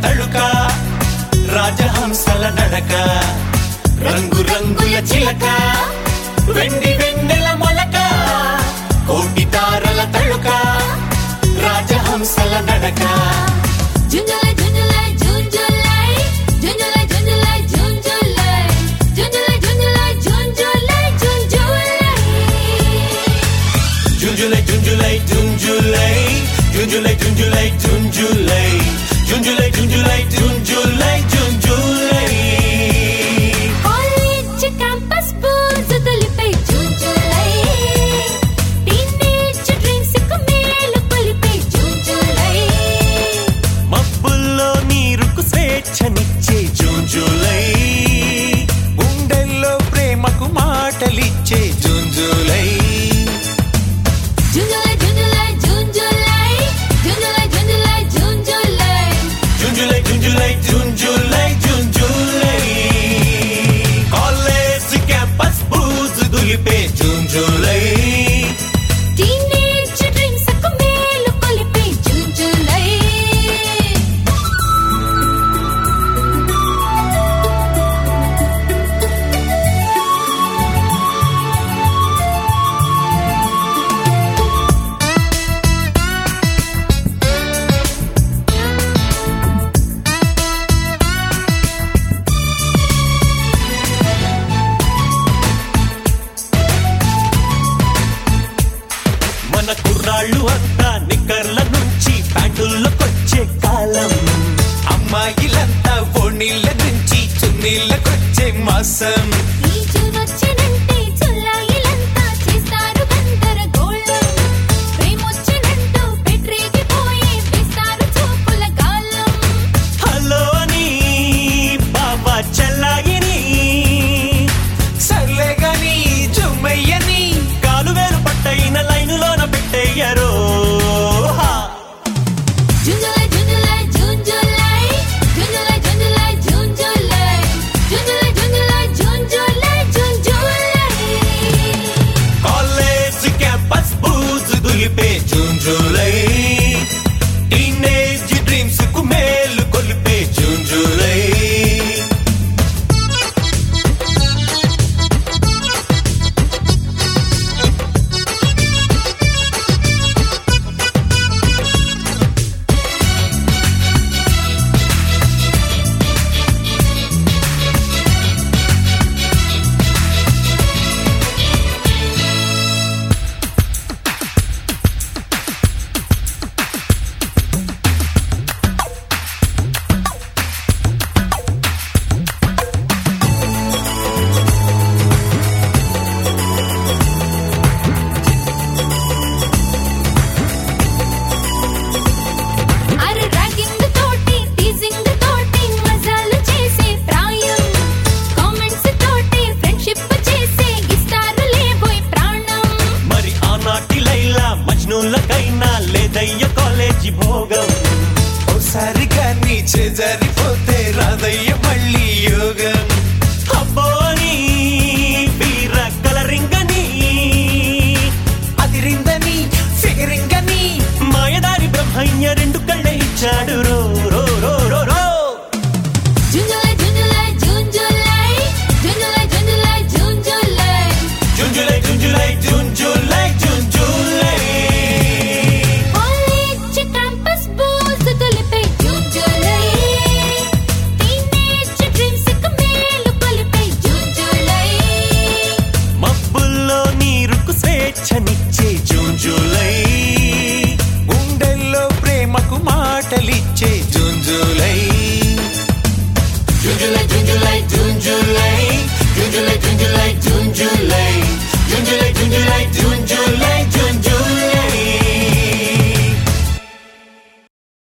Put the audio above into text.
తళుక రాజహంసల నడక రంగు రంగుల చిలక వెండి వెన్నెల మొలక కోటి తారల తళుక రాజహంసల నడక జుంజులై జుంజులై జుంజులై జుంజులై జుంజులై జుంజులై జుంజులై జుంజులై జుంజులై జుంజులై జుంజులై జుంజులై జుంజులై జుంజులై జుంజులై జుంజులై జుంజులై జుంజులై జుంజులై కాలేజ్ క్యాంపస్ బూజు దులిపే జుంజులై టీనేజ్ డ్రీమ్స్ కు మేలు కొలిపే జుంజులై మబ్బుల్లో నీరుకు స్వేచ్ఛనిచ్చే జుంజులై గుండెల్లో ప్రేమకు మాటలిచ్చే జుంజులై జుంజులై జుంజులై జుంజులై జుంజులై జుంజులై జుంజులై జుంజులై జుంజులై జుంజులై జుంజులై కాలేజ్ క్యాంపస్ బూజు దులిపే జుంజులై టీనేజ్ డ్రీమ్స్ కు మేలు కొలిపే జుంజులై మన కుర్రాళ్ళు అంతా నిక్కర్ల నుంచి ప్యాంటుల్లోకొచ్చే కాలం అమ్మాయిలంతా ఓణీళ్ళ నుంచి చున్నీళ్ళకొచ్చే మాసం ఈ జునొచ్చినంటే చుల్లాయిలంతా చేస్తారు గందరగోళం ప్రేమొచ్చినంటూ పెట్టరేగిపోయే వేస్తారు చూపుల గాలం హలో అని బాబా చెల్లాయిని సర్లే గాని జుమ్మయ్యని కాలు వేలు పట్టయిన లైనులోన పెట్టేయ్యరో హా. జుంజులై జుంజులై జుంజులై జుంజులై జుంజులై జుంజులై జుంజులై జుంజులై జుంజులై జుంజులై కాలేజ్ క్యాంపస్ బూజు దులిపే జుంజులై టీనేజ్ డ్రీమ్స్ కు మేలు కొలిపే జుంజులై అరే ర్యాగింగ్ తోటి టీజింగ్ తోటి మజాలు చేసే ప్రాయం కామెంట్స్ తోటి ఫ్రెండ్షిప్ చేసే ఇస్తారు లేబోయ్ ప్రాణం మరి ఆనాటి లైలా మజ్నూలకైనా లేదయ్య కాలేజీ భోగం ఓసారి కానీ చేజారిపోతే రాదయ్య మళ్ళీ యోగం అబ్బోని వీర కలరింగని అదిరిందని ఫిగరింగని మాయదారి బ్రహ్మయ్య రెండు కళ్ళే ఇచ్చాడు రో రో రో రో రో జుంజులై జుంజులై జుంజులై జుంజులై జుంజులై జుంజులై జుంజులై జుంజులై జుంజులై జుంజులై కాలేజ్ క్యాంపస్ బూజు దులిపే జుంజులై టీనేజ్ డ్రీమ్స్ కు మేలు కొలిపే జుంజులై మబ్బుల్లో నీరుకు స్వేచ్ఛనిచ్చే జూన్ జూలై గుండెల్లో ప్రేమకు మాటలిచ్చే జూన్